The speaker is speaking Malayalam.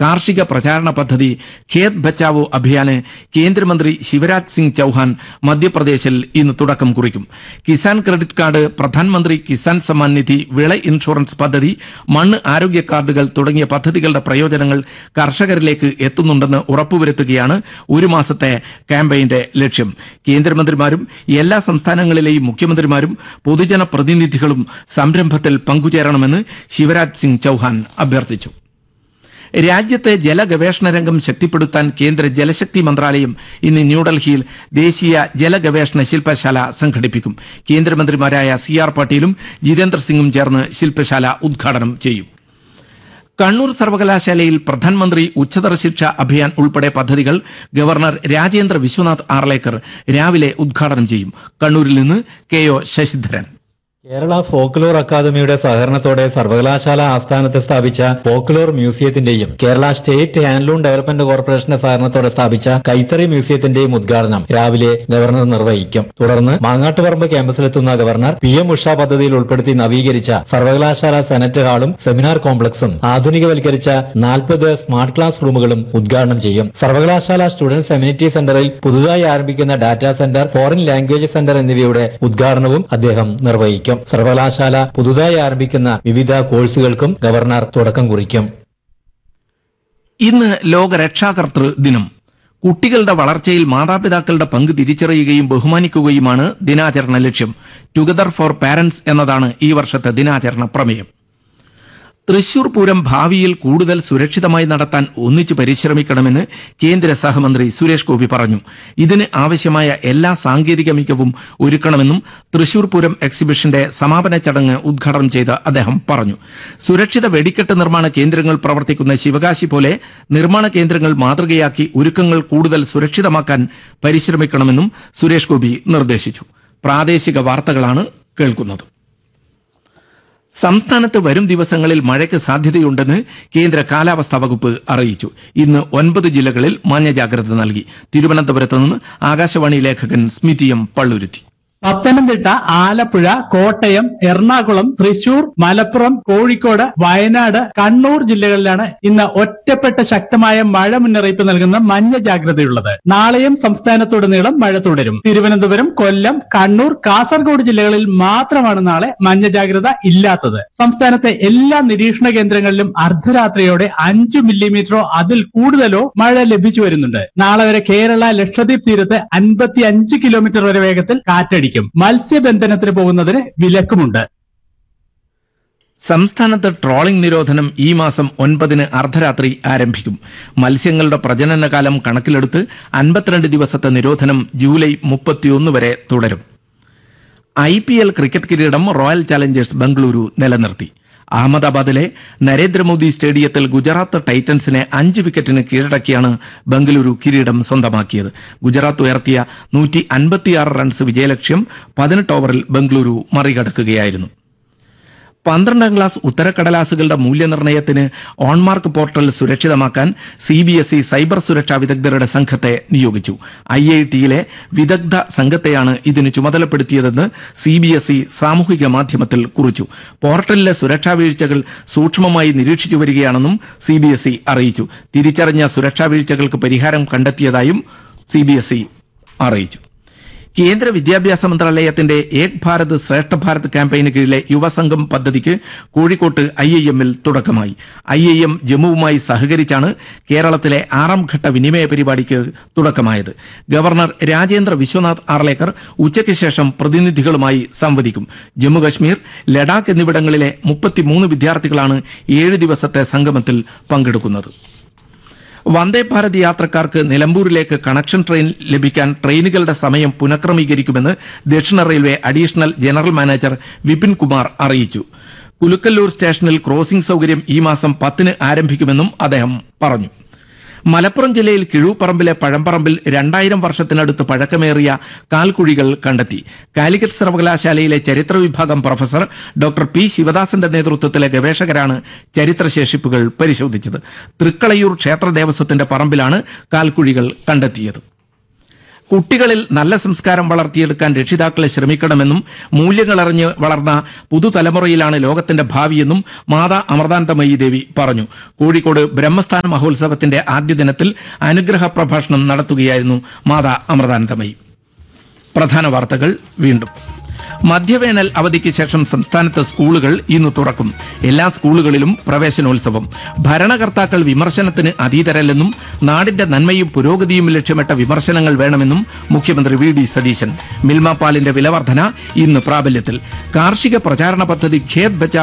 കാർഷിക പ്രചാരണ പദ്ധതി ഖേത് ബച്ചാവോ അഭിയാന് കേന്ദ്രമന്ത്രി ശിവരാജ് സിംഗ് ചൌഹാൻ മധ്യപ്രദേശിൽ ഇന്ന് തുടക്കം കുറിക്കും കിസാൻ ക്രെഡിറ്റ് കാർഡ് പ്രധാനമന്ത്രി കിസാൻ സമ്മാൻ നിധി വിള ഇൻഷുറൻസ് പദ്ധതി മണ്ണ് ആരോഗ്യ കാർഡുകൾ തുടങ്ങിയ പദ്ധതികളുടെ പ്രയോജനങ്ങൾ കർഷകരിലേക്ക് എത്തുന്നുണ്ടെന്ന് ഉറപ്പുവരുത്തുകയാണ് ഒരു മാസത്തെ ക്യാമ്പയിന്റെ ലക്ഷ്യം കേന്ദ്രമന്ത്രിമാരും എല്ലാ സംസ്ഥാനങ്ങളിലെയും മുഖ്യമന്ത്രിമാരും പൊതുജന പ്രതിനിധികളും സംരംഭത്തിൽ പങ്കുചേരണമെന്ന് ശിവരാജ് സിംഗ് ചൌഹാൻ അഭ്യർത്ഥിച്ചു രാജ്യത്തെ ജലഗവേഷണ രംഗം ശക്തിപ്പെടുത്താൻ കേന്ദ്ര ജലശക്തി മന്ത്രാലയം ഇന്ന് ന്യൂഡൽഹിയിൽ ദേശീയ ജലഗവേഷണ ശില്പശാല സംഘടിപ്പിക്കും കേന്ദ്രമന്ത്രിമാരായ സി ആർ പാട്ടീലും ജിതേന്ദ്ര സിംഗും ചേർന്ന് ശില്പശാല ഉദ്ഘാടനം ചെയ്യും കണ്ണൂർ സർവകലാശാലയിൽ പ്രധാനമന്ത്രി ഉച്ചതല ശിക്ഷ അഭിയാൻ ഉൾപ്പെടെ പദ്ധതികൾ ഗവർണർ രാജേന്ദ്ര വിശ്വനാഥ് ആർലേക്കർ രാവിലെ ഉദ്ഘാടനം ചെയ്യും കണ്ണൂരിൽ നിന്ന് K O Sasidharan Kerala folklore അക്കാദമിയുടെ സഹകരണത്തോടെ സർവകലാശാല ആസ്ഥാനത്ത് സ്ഥാപിച്ച ഫോക്ലോർ മ്യൂസിയത്തിന്റെയും കേരള സ്റ്റേറ്റ് ഹാൻഡ്ലൂം ഡെവലപ്മെന്റ് കോർപ്പറേഷന്റെ സഹകരണത്തോടെ സ്ഥാപിച്ച കൈത്തറി മ്യൂസിയത്തിന്റെയും ഉദ്ഘാടനം രാവിലെ ഗവർണർ നിർവഹിക്കും തുടർന്ന് മാങ്ങാട്ടുപറമ്പ് ക്യാമ്പസിലെത്തുന്ന ഗവർണർ പി എം ഉഷ പദ്ധതിയിൽ ഉൾപ്പെടുത്തി നവീകരിച്ച സർവകലാശാല സെനറ്റ് ഹാളും സെമിനാർ കോംപ്ലക്സും ആധുനികവൽക്കരിച്ച നാൽപ്പത് സ്മാർട്ട് ക്ലാസ് റൂമുകളും ഉദ്ഘാടനം ചെയ്യും സർവകലാശാല സ്റ്റുഡൻസ് എമ്യൂണിറ്റി സെന്ററിൽ പുതുതായി ആരംഭിക്കുന്ന data centre foreign language centre എന്നിവയുടെ ഉദ്ഘാടനവും അദ്ദേഹം നിർവഹിക്കും സർവകലാശാല പുതുതായി ആരംഭിക്കുന്ന വിവിധ കോഴ്സുകൾക്കും ഗവർണർ തുടക്കം കുറിക്കും ഇന്ന് ലോക രക്ഷാകർതൃ ദിനം കുട്ടികളുടെ വളർച്ചയിൽ മാതാപിതാക്കളുടെ പങ്ക് തിരിച്ചറിയുകയും ബഹുമാനിക്കുകയുമാണ് ദിനാചരണ ലക്ഷ്യം ടുഗദർ ഫോർ പാരന്റ്സ് എന്നതാണ് ഈ വർഷത്തെ ദിനാചരണ പ്രമേയം തൃശൂർ പൂരം ഭാവിയിൽ കൂടുതൽ സുരക്ഷിതമായി നടത്താൻ ഒന്നിച്ചു പരിശ്രമിക്കണമെന്ന് കേന്ദ്ര സഹമന്ത്രി സുരേഷ് ഗോപി പറഞ്ഞു ഇതിന് ആവശ്യമായ എല്ലാ സാങ്കേതിക മികവും ഒരുക്കണമെന്നും തൃശൂർ പൂരം എക്സിബിഷന്റെ സമാപന ചടങ്ങ് ഉദ്ഘാടനം ചെയ്ത് അദ്ദേഹം പറഞ്ഞു സുരക്ഷിത വെടിക്കെട്ട് നിർമ്മാണ കേന്ദ്രങ്ങൾ പ്രവർത്തിക്കുന്ന ശിവകാശി പോലെ നിർമ്മാണ കേന്ദ്രങ്ങൾ മാതൃകയാക്കി ഒരുക്കങ്ങൾ കൂടുതൽ സുരക്ഷിതമാക്കാൻ പരിശ്രമിക്കണമെന്നും സുരേഷ് ഗോപി നിർദ്ദേശിച്ചു പ്രാദേശിക വാർത്തകളാണ് കേൾക്കുന്നത് സംസ്ഥാനത്ത് വരും ദിവസങ്ങളിൽ മഴയ്ക്ക് സാധ്യതയുണ്ടെന്ന് കേന്ദ്ര കാലാവസ്ഥാ വകുപ്പ് അറിയിച്ചു ഇന്ന് ഒൻപത് ജില്ലകളിൽ മഞ്ഞ ജാഗ്രത നൽകി തിരുവനന്തപുരത്ത് നിന്ന് ആകാശവാണി ലേഖകൻ സ്മിതി എം പള്ളുരുത്തി പത്തനംതിട്ട ആലപ്പുഴ കോട്ടയം എറണാകുളം തൃശൂർ മലപ്പുറം കോഴിക്കോട് വയനാട് കണ്ണൂർ ജില്ലകളിലാണ് ഇന്ന് ഒറ്റപ്പെട്ട ശക്തമായ മഴ മുന്നറിയിപ്പ് നൽകുന്ന മഞ്ഞ ജാഗ്രതയുള്ളത് നാളെയും സംസ്ഥാനത്തുടനീളം മഴ തുടരും തിരുവനന്തപുരം കൊല്ലം കണ്ണൂർ കാസർഗോഡ് ജില്ലകളിൽ മാത്രമാണ് നാളെ മഞ്ഞ ജാഗ്രത ഇല്ലാത്തത് സംസ്ഥാനത്തെ എല്ലാ നിരീക്ഷണ കേന്ദ്രങ്ങളിലും അർദ്ധരാത്രിയോടെ അഞ്ചു മില്ലിമീറ്ററോ അതിൽ കൂടുതലോ മഴ ലഭിച്ചു വരുന്നുണ്ട് നാളെ വരെ കേരള ലക്ഷദ്വീപ് തീരത്ത് അൻപത്തി അഞ്ച് കിലോമീറ്റർ വരെ വേഗത്തിൽ കാറ്റടിക്കും മത്സ്യബന്ധനത്തിന് പോകുന്നതിന് വിലക്കുമുണ്ട് സംസ്ഥാനത്ത് ട്രോളിംഗ് നിരോധനം ഈ മാസം ഒൻപതിന് അർദ്ധരാത്രി ആരംഭിക്കും മത്സ്യങ്ങളുടെ പ്രജനനകാലം കണക്കിലെടുത്ത് അൻപത്തിരണ്ട് ദിവസത്തെ നിരോധനം ജൂലൈ മുപ്പത്തിയൊന്ന് വരെ തുടരും ഐ പി എൽ ക്രിക്കറ്റ് കിരീടം റോയൽ ചാലഞ്ചേഴ്സ് ബംഗളൂരു നിലനിർത്തി അഹമ്മദാബാദിലെ നരേന്ദ്രമോദി സ്റ്റേഡിയത്തിൽ ഗുജറാത്ത് ടൈറ്റൻസിനെ അഞ്ച് വിക്കറ്റിന് കീഴടക്കിയാണ് ബംഗളൂരു കിരീടം സ്വന്തമാക്കിയത് ഗുജറാത്ത് ഉയർത്തിയ നൂറ്റി അൻപത്തിയാറ് റൺസ് വിജയലക്ഷ്യം പതിനെട്ട് ഓവറിൽ ബംഗളൂരു മറികടക്കുകയായിരുന്നു പന്ത്രണ്ടാം ക്ലാസ് ഉത്തരക്കടലാസുകളുടെ മൂല്യനിർണ്ണയത്തിന് ഓൺമാർക്ക് പോർട്ടൽ സുരക്ഷിതമാക്കാൻ C B S E cyber സുരക്ഷാ വിദഗ്ധരുടെ സംഘത്തെ നിയോഗിച്ചു ഐ ഐ ടിയിലെ വിദഗ്ധ സംഘത്തെയാണ് ഇതിന് ചുമതലപ്പെടുത്തിയതെന്ന് സി ബി എസ് ഇ സാമൂഹിക മാധ്യമത്തിൽ കുറിച്ചു പോർട്ടലിലെ സുരക്ഷാ വീഴ്ചകൾ സൂക്ഷ്മമായി നിരീക്ഷിച്ചു വരികയാണെന്നും സി ബി എസ് ഇ അറിയിച്ചു തിരിച്ചറിഞ്ഞ സുരക്ഷാ വീഴ്ചകൾക്ക് പരിഹാരം കണ്ടെത്തിയതായും സി ബി എസ് ഇ അറിയിച്ചു കേന്ദ്ര വിദ്യാഭ്യാസ മന്ത്രാലയത്തിന്റെ ഏക് ഭാരത് ശ്രേഷ്ഠ ഭാരത് ക്യാമ്പയിന് കീഴിലെ യുവസംഘം പദ്ധതിക്ക് കോഴിക്കോട്ട് ഐ ഐ എമ്മിൽ തുടക്കമായി ഐ ഐ എം ജമ്മുവുമായി സഹകരിച്ചാണ് കേരളത്തിലെ ആറാം ഘട്ട വിനിമയ പരിപാടിക്ക് തുടക്കമായത് ഗവർണർ രാജേന്ദ്ര വിശ്വനാഥ് ആർലേക്കർ ഉച്ചയ്ക്ക് ശേഷം പ്രതിനിധികളുമായി സംവദിക്കും ജമ്മുകശ്മീർ ലഡാക്ക് എന്നിവിടങ്ങളിലെ മുപ്പത്തിമൂന്ന് വിദ്യാർത്ഥികളാണ് ഏഴ് ദിവസത്തെ സംഗമത്തിൽ പങ്കെടുക്കുന്നത് വന്ദേ ഭാരത് യാത്രക്കാർക്ക് നിലമ്പൂരിലേക്ക് കണക്ഷൻ ട്രെയിൻ ലഭിക്കാൻ ട്രെയിനുകളുടെ സമയം പുനഃക്രമീകരിക്കുമെന്ന് ദക്ഷിണ railway additional general manager Vipin Kumar അറിയിച്ചു കുലുക്കല്ലൂർ സ്റ്റേഷനിൽ ക്രോസിംഗ് സൗകര്യം ഈ മാസം പത്തിന് ആരംഭിക്കുമെന്നും അദ്ദേഹം പറഞ്ഞു മലപ്പുറം ജില്ലയിൽ കിഴൂപ്പറമ്പിലെ പഴമ്പറമ്പിൽ രണ്ടായിരം വർഷത്തിനടുത്ത് പഴക്കമേറിയ കാൽക്കുഴികൾ കണ്ടെത്തി കാലിക്കറ്റ് സർവകലാശാലയിലെ ചരിത്ര വിഭാഗം പ്രൊഫസർ ഡോക്ടർ പി ശിവദാസന്റെ നേതൃത്വത്തിലെ ഗവേഷകരാണ് ചരിത്രശേഷിപ്പുകൾ പരിശോധിച്ചത് തൃക്കളയൂർ ക്ഷേത്ര ദേവസ്വത്തിന്റെ പറമ്പിലാണ് കാൽക്കുഴികൾ കണ്ടെത്തിയത് കുട്ടികളിൽ നല്ല സംസ്കാരം വളർത്തിയെടുക്കാൻ രക്ഷിതാക്കളെ ശ്രമിക്കണമെന്നും മൂല്യങ്ങളറിഞ്ഞ് വളർന്ന പുതുതലമുറയിലാണ് ലോകത്തിന്റെ ഭാവിയെന്നും മാതാ അമൃതാനന്ദമയി ദേവി പറഞ്ഞു കോഴിക്കോട് ബ്രഹ്മസ്ഥാന മഹോത്സവത്തിന്റെ ആദ്യ ദിനത്തിൽ അനുഗ്രഹ പ്രഭാഷണം നടത്തുകയായിരുന്നു മാതാ അമൃതാനന്ദമയി പ്രധാന വാർത്തകൾ വീണ്ടും മധ്യവേനൽ അവധിക്ക് ശേഷം സംസ്ഥാനത്ത് സ്കൂളുകൾ ഇന്ന് തുറക്കും എല്ലാ സ്കൂളുകളിലും പ്രവേശനോത്സവം ഭരണകർത്താക്കൾ വിമർശനത്തിന് അതീതരല്ലെന്നും നാടിന്റെ നന്മയും പുരോഗതിയും ലക്ഷ്യമിട്ട വിമർശനങ്ങൾ വേണമെന്നും മുഖ്യമന്ത്രി വി ഡി സതീശൻ മിൽമ പാലിന്റെ വിലവർധന ഇന്ന് പ്രാബല്യത്തിൽ കാർഷിക പ്രചാരണ പദ്ധതി ഖേത് ബച്ചാ